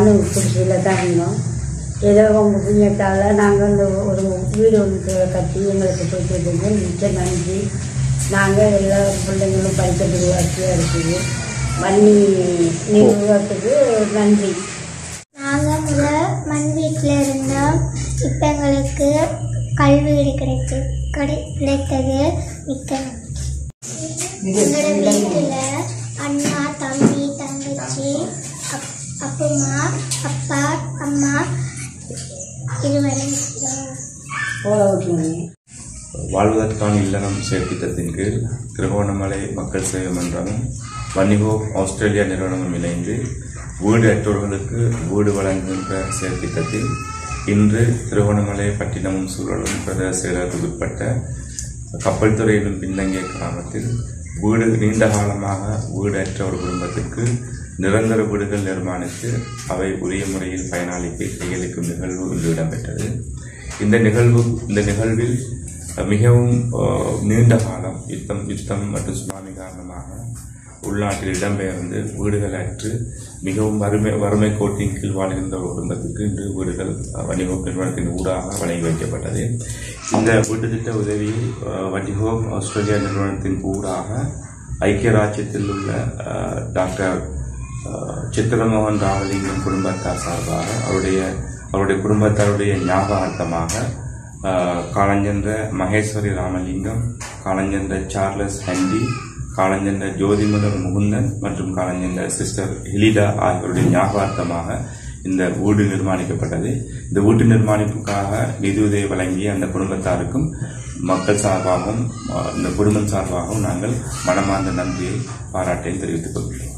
மண்ணு குடிசையில் தான் இருந்தோம் ஏதோ உங்கள் புண்ணியத்தால் நாங்கள் இந்த ஒரு வீடு ஒன்று கட்டி எங்களுக்கு கொடுத்துருக்கீங்க மிச்ச நன்றி நாங்கள் எல்லா பிள்ளைங்களும் படிக்கிறதுக்கு வசதியாக இருக்குது வன்னி நிறுவனத்துக்கு நன்றி நாங்கள் முதல் மண் வீட்டில் இருந்தோம் இப்போ எங்களுக்கு கல்வி வீடு கிடைத்து கிடை கிடைத்தது மிக்க நன்றி. எங்களோட வீட்டில் அண்ணா தம்பி தங்கச்சி அப் அப்புமா அப்பா அம்மா இருவரும் இருக்கிறோம். போல ஓட்டுவாங்க வாழ்வதற்கான இல்லறம் செயற்திட்டத்தின் கீழ் திருகோணமலை மக்கள் சேவை மன்றமும் வன்னிகோ ஆஸ்திரேலியா நிறுவனமும் இணைந்து வீடு அற்றோர்களுக்கு வீடு வழங்குகின்ற செயற்திட்டத்தில் இன்று திருகோணமலை பட்டினமும் சூழலும் பிரதேச செயலருக்கு உட்பட்ட கப்பல் துறையிலும் பின்தங்கிய கிராமத்தில் வீடு நீண்ட காலமாக வீடு அற்ற ஒரு குடும்பத்திற்கு நிரந்தர வீடுகள் நிர்மாணித்து அவை உரிய முறையில் பயனாளிக்கு கையளிக்கும் நிகழ்வு இன்று இடம்பெற்றது இந்த நிகழ்வு இந்த நிகழ்வில் மிகவும் அஹ், நீண்ட காலம் யுத்தம் யுத்தம் மற்றும் சுனாமி காரணமாக உள்நாட்டில் இடம்பெயர்ந்து வீடுகள் அற்று மிகவும் வறுமை வறுமை கோட்டின் கீழ் வாழ்கின்ற ஒரு குடும்பத்துக்கு இன்று வீடுகள் அஹ், வணிகோப் நிறுவனத்தின் ஊடாக வழங்கி வைக்கப்பட்டது இந்த வீட்டு திட்ட உதவியை அஹ், வணிகோப் ஆஸ்திரேலியா நிறுவனத்தின் ஊடாக ஐக்கிய ராஜ்யத்தில் உள்ள அஹ், டாக்டர் அஹ், சித்திரமோகன் ராமலிங்கம் குடும்பத்தார் சார்பாக அவருடைய அவருடைய குடும்பத்தாருடைய ஞாபகார்த்தமாக அஹ், காலஞ்சென்ற மகேஸ்வரி ராமலிங்கம் காலஞ்சென்ற சார்லஸ் ஹண்டி காலஞ்சென்ற ஜோதிமலர் முகுந்தன் மற்றும் காலஞ்சென்ற சிஸ்டர் ஹிலிடா ஆகியோருடைய ஞாபகார்த்தமாக இந்த வீடு நிர்மாணிக்கப்பட்டது இந்த வீட்டு நிர்மாணிப்புக்காக நிதியுதவி வழங்கிய அந்த குடும்பத்தாருக்கும் மக்கள் சார்பாகவும் அஹ், இந்த குடும்பம் சார்பாகவும் நாங்கள் மனமார்ந்த நன்றியை பாராட்டை தெரிவித்துக் கொள்கிறோம்